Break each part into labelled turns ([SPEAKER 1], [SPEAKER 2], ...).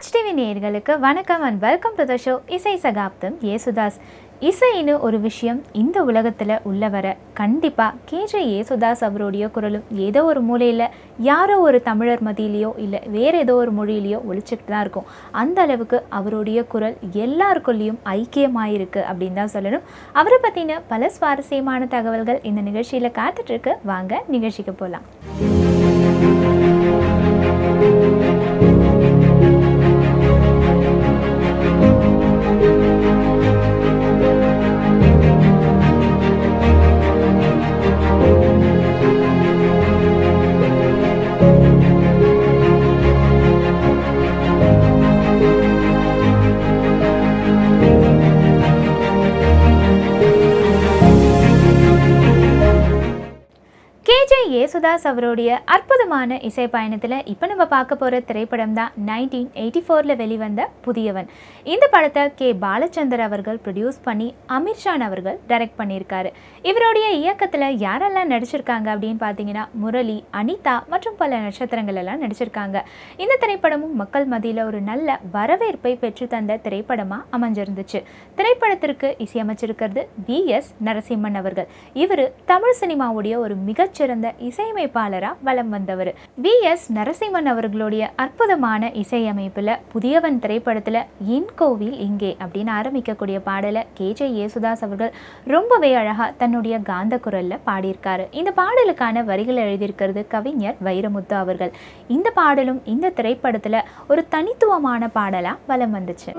[SPEAKER 1] Raj TV நேயர்களுக்கு வணக்கம் and welcome to the show இசை சகாப்தம் ஏசுதாஸ் இசைன்னு ஒரு விஷயம் இந்த உலகத்தில் உள்ள வர கண்டிப்பாக கேஜே ஏசுதாஸ் அவருடைய குரலும் ஏதோ ஒரு மூலையில் யாரோ ஒரு தமிழர் மத்தியிலையோ இல்லை வேறு ஏதோ ஒரு மொழியிலையோ ஒழிச்சுக்கிட்டு தான் இருக்கும் அந்த அளவுக்கு அவருடைய குரல் எல்லாருக்குள்ளேயும் ஐக்கியமாயிருக்கு அப்படின்னு தான் சொல்லணும் அவரை பற்றின பல சுவாரஸ்யமான தகவல்கள் இந்த நிகழ்ச்சியில் காத்துட்ருக்கு வாங்க நிகழ்ச்சிக்கு போகலாம் கேஜே ஏசுதாஸ் அவருடைய அற்புதமான இசை பயணத்தில் இப்போ நம்ம பார்க்க போகிற திரைப்படம் தான் நைன்டீன் எயிட்டி ஃபோரில் வெளிவந்த புதியவன் இந்த படத்தை கே பாலச்சந்தர் அவர்கள் ப்ரொடியூஸ் பண்ணி அமீர்ஷான் அவர்கள் டைரக்ட் பண்ணியிருக்காரு இவருடைய இயக்கத்தில் யாரெல்லாம் நடிச்சிருக்காங்க அப்படின்னு பார்த்தீங்கன்னா முரளி அனிதா மற்றும் பல நட்சத்திரங்கள் எல்லாம் நடிச்சிருக்காங்க இந்த திரைப்படமும் மக்கள் மத்தியில் ஒரு நல்ல வரவேற்பை பெற்று தந்த திரைப்படமாக அமைஞ்சிருந்துச்சு திரைப்படத்திற்கு இசையமைச்சிருக்கிறது வி எஸ் நரசிம்மன் அவர்கள் இவர் தமிழ் சினிமாவுடைய ஒரு மிகச்சிறந்த இசையமைப்பாளராக வலம் வந்தவர் வி எஸ் நரசிம்மன் அவர்களுடைய அற்புதமான இசையமைப்பில் புதியவன் திரைப்படத்தில் என் கோவில் இங்கே அப்படின்னு ஆரம்பிக்கக்கூடிய பாடலை கேஜே யேசுதாஸ் அவர்கள் ரொம்பவே அழகாக தன்னுடைய காந்த குரலில் பாடியிருக்காரு இந்த பாடலுக்கான வரிகள் எழுதியிருக்கிறது கவிஞர் வைரமுத்து அவர்கள் இந்த பாடலும் இந்த திரைப்படத்தில் ஒரு தனித்துவமான பாடலாக வலம் வந்துச்சு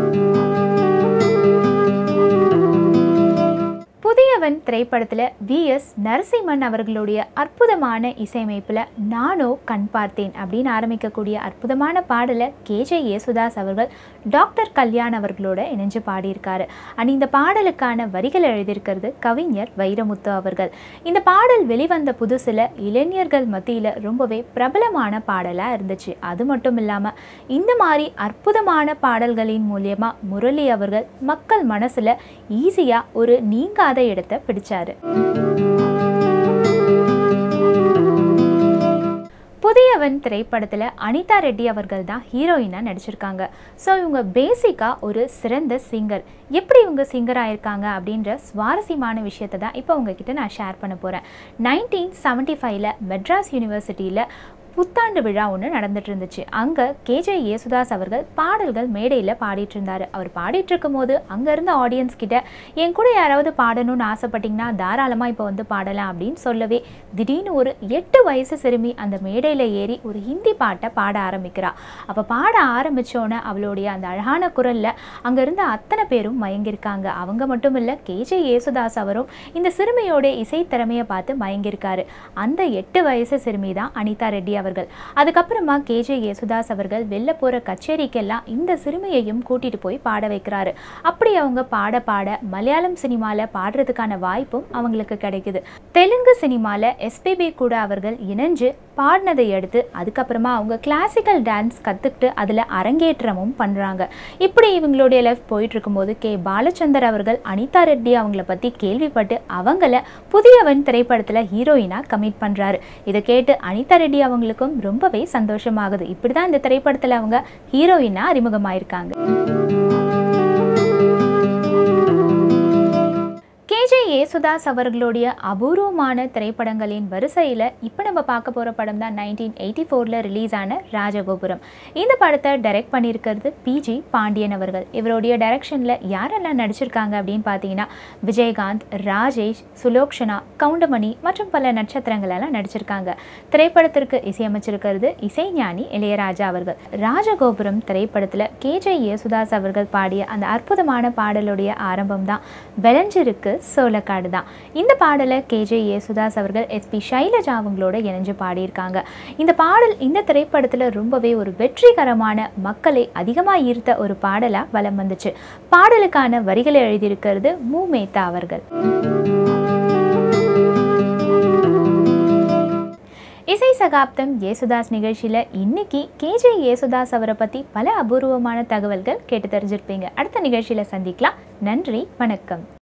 [SPEAKER 1] புதியவன் திரைப்படத்தில் வி எஸ் நரசிம்மன் அவர்களுடைய அற்புதமான இசையமைப்பில் நானோ கண் பார்த்தேன் அப்படின்னு ஆரம்பிக்கக்கூடிய அற்புதமான பாடலை கேஜே யேசுதாஸ் அவர்கள் டாக்டர் கல்யாண் அவர்களோட இணைஞ்சு பாடியிருக்காரு அண்ட் இந்த பாடலுக்கான வரிகள் எழுதியிருக்கிறது கவிஞர் வைரமுத்து அவர்கள் இந்த பாடல் வெளிவந்த புதுசில் இளைஞர்கள் மத்தியில் ரொம்பவே பிரபலமான பாடலாக இருந்துச்சு அது மட்டும் இல்லாமல் இந்த மாதிரி அற்புதமான பாடல்களின் மூலியமாக முரளி அவர்கள் மக்கள் மனசில் ஈஸியாக ஒரு நீங்காத இடத்தை பிடிச்சாரு புதியவன் திரைப்படத்தில் அனிதா ரெட்டி அவர்கள் தான் ஹீரோயினாக நடிச்சிருக்காங்க ஸோ இவங்க பேசிக்காக ஒரு சிறந்த சிங்கர் எப்படி இவங்க சிங்கர் ஆயிருக்காங்க அப்படின்ற சுவாரஸ்யமான விஷயத்தை தான் இப்போ உங்ககிட்ட நான் ஷேர் பண்ண போகிறேன் நைன்டீன் செவன்ட்டி ஃபைவ்ல மெட்ராஸ் யூனிவர்சிட்டியில் புத்தாண்டு விழா ஒன்று நடந்துட்டு இருந்துச்சு அங்கே கேஜே யேசுதாஸ் அவர்கள் பாடல்கள் மேடையில் பாடிட்டு இருந்தார் அவர் பாடிட்டு இருக்கும்போது அங்கே இருந்த ஆடியன்ஸ் கிட்ட என் கூட யாராவது பாடணும்னு ஆசைப்பட்டீங்கன்னா தாராளமாக இப்போ வந்து பாடலாம் அப்படின்னு சொல்லவே திடீர்னு ஒரு எட்டு வயசு சிறுமி அந்த மேடையில் ஏறி ஒரு ஹிந்தி பாட்டை பாட ஆரம்பிக்கிறா அப்போ பாட ஆரம்பித்தோன்னே அவளுடைய அந்த அழகான குரலில் அங்கே இருந்த அத்தனை பேரும் மயங்கியிருக்காங்க அவங்க மட்டும் இல்லை கேஜே யேசுதாஸ் அவரும் இந்த சிறுமியோட இசை திறமையை பார்த்து மயங்கியிருக்காரு அந்த எட்டு வயசு சிறுமி தான் அனிதா ரெட்டி அவர்கள் அதுக்கப்புறமா கேஜே யேசுதாஸ் அவர்கள் வெளில போகிற கச்சேரிக்கெல்லாம் இந்த சிறுமியையும் கூட்டிகிட்டு போய் பாட வைக்கிறாரு அப்படி அவங்க பாட பாட மலையாளம் சினிமாவில் பாடுறதுக்கான வாய்ப்பும் அவங்களுக்கு கிடைக்குது தெலுங்கு சினிமாவில் எஸ்பிபி கூட அவர்கள் இணைஞ்சு பாடினதை எடுத்து அதுக்கப்புறமா அவங்க கிளாசிக்கல் டான்ஸ் கற்றுக்கிட்டு அதில் அரங்கேற்றமும் பண்ணுறாங்க இப்படி இவங்களுடைய லைஃப் போயிட்டு இருக்கும்போது கே பாலச்சந்தர் அவர்கள் அனிதா ரெட்டி அவங்கள பற்றி கேள்விப்பட்டு அவங்கள புதியவன் திரைப்படத்தில் ஹீரோயினாக கமிட் பண்ணுறாரு இதை கேட்டு அனிதா ரெட்டி அவங்களுக்கும் ரொம்பவே சந்தோஷமாகுது இப்படி தான் இந்த திரைப்படத்தில் அவங்க ஹீரோயினாக அறிமுகமாயிருக்காங்க கேஜே ஏசுதாஸ் அவர்களுடைய அபூர்வமான திரைப்படங்களின் வரிசையில் இப்போ நம்ம பார்க்க போகிற படம் தான் நைன்டீன் எயிட்டி ஃபோரில் ரிலீஸ் ஆன ராஜகோபுரம் இந்த படத்தை டைரக்ட் பண்ணியிருக்கிறது பிஜி பாண்டியன் அவர்கள் இவருடைய டைரக்ஷனில் யாரெல்லாம் நடிச்சிருக்காங்க அப்படின்னு பார்த்தீங்கன்னா விஜயகாந்த் ராஜேஷ் சுலோக்ஷனா கவுண்டமணி மற்றும் பல நட்சத்திரங்கள் எல்லாம் நடிச்சிருக்காங்க திரைப்படத்திற்கு இசையமைச்சிருக்கிறது இசைஞானி இளையராஜா அவர்கள் ராஜகோபுரம் திரைப்படத்தில் கேஜே யேசுதாஸ் அவர்கள் பாடிய அந்த அற்புதமான பாடலுடைய ஆரம்பம் தான் விளைஞ்சிருக்கு சோளக்காடு தான் இந்த பாடலை கேஜே யேசுதாஸ் அவர்கள் எஸ்பி ஷைலஜா அவங்களோட இணைஞ்சு பாடியிருக்காங்க இந்த பாடல் இந்த திரைப்படத்தில் ரொம்பவே ஒரு வெற்றிகரமான மக்களை அதிகமாக ஈர்த்த ஒரு பாடலாக வலம் வந்துச்சு பாடலுக்கான வரிகளை எழுதியிருக்கிறது மு மேத்தா அவர்கள் இசை சகாப்தம் யேசுதாஸ் நிகழ்ச்சியில் இன்னைக்கு கேஜே யேசுதாஸ் அவரை பற்றி பல அபூர்வமான தகவல்கள் கேட்டு தெரிஞ்சிருப்பீங்க அடுத்த நிகழ்ச்சியில் சந்திக்கலாம் நன்றி வணக்கம்